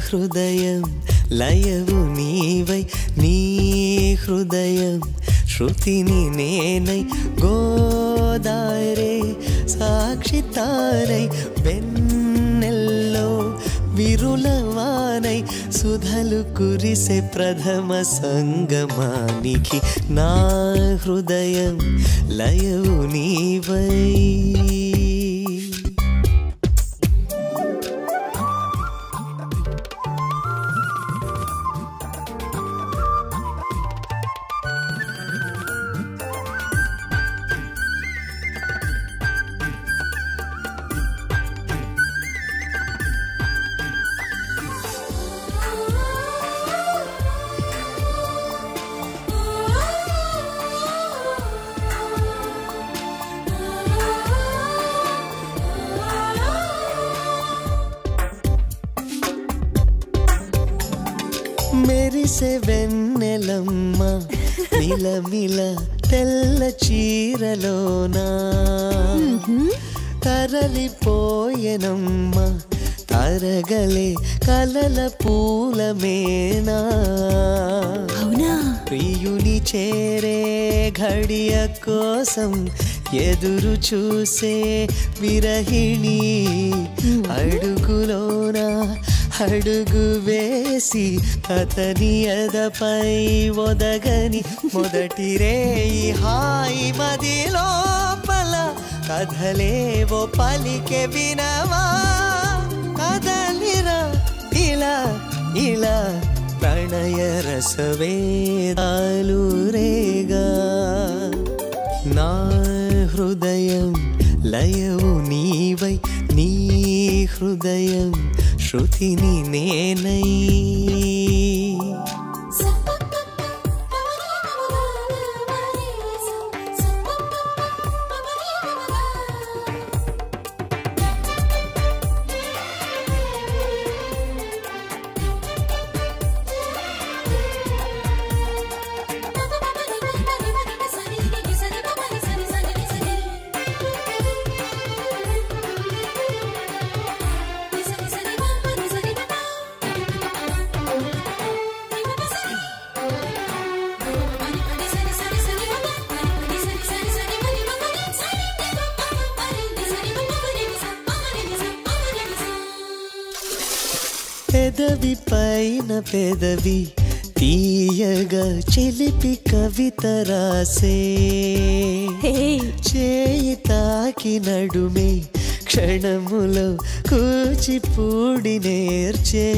హృదయం లయవు నీవై నీ హృదయం శృతిని నేనై గోదారే సాక్షి తారై వెన్నెల్లో విరులవానై సుధలు కురిసే ప్రథమ సంగమానికి నా హృదయం లయవు నీవై మెరిసే వెన్నెలమ్మ మిలమిల తెల్ల చీరలోనా తరలిపోయెనమ్మ తరగలే కలల పూలమేనా అవునా ప్రియుని చేరే ఘడియ కోసం ఎదురు చూసే విరహిణి అడుగులోన అడుగు వేసి అతని ఎదపై ఒదగని మొదటి రేయి హాయి మది లోపల కథలేవో పలికే వినవా కదలిరా ఇలా ఇలా ప్రణయ రసవేదాలు రేగా నా హృదయం లయవు నీవై నీ హృదయం శృతిని నేనై పెదవి పైన పెదవి తీయగా చిలిపి కవిత రాసే హే చేయి తాకి నడుమే క్షణములో కూచిపూడి నేర్చే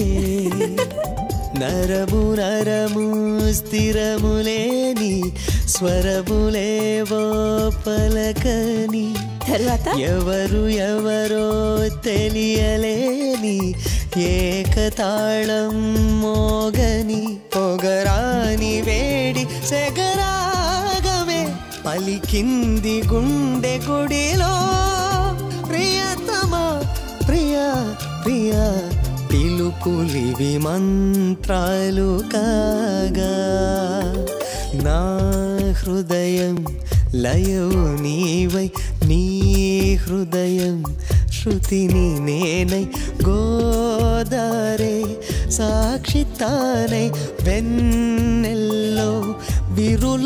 నరము నరము స్థిరములేని స్వరములేవో పలకని తర్వాత ఎవరు ఎవరో తెలియలేని ఏకతాళం మోగని పొగరాని వేడి సెగరాగమే పలికింది గుండె గుడిలో ప్రియతమా ప్రియా ప్రియా పిలుపులివి మంత్రాలు కాగా నా హృదయం లయవు నీవై నీ హృదయం శృతిని నేనై గోదారే సాక్షి తానై వెన్నెల్లో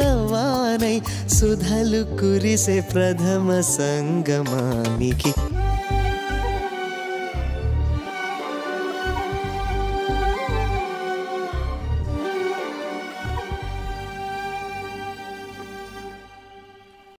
విరులవానై సుధలు కురిసే ప్రథమ సంగమానికి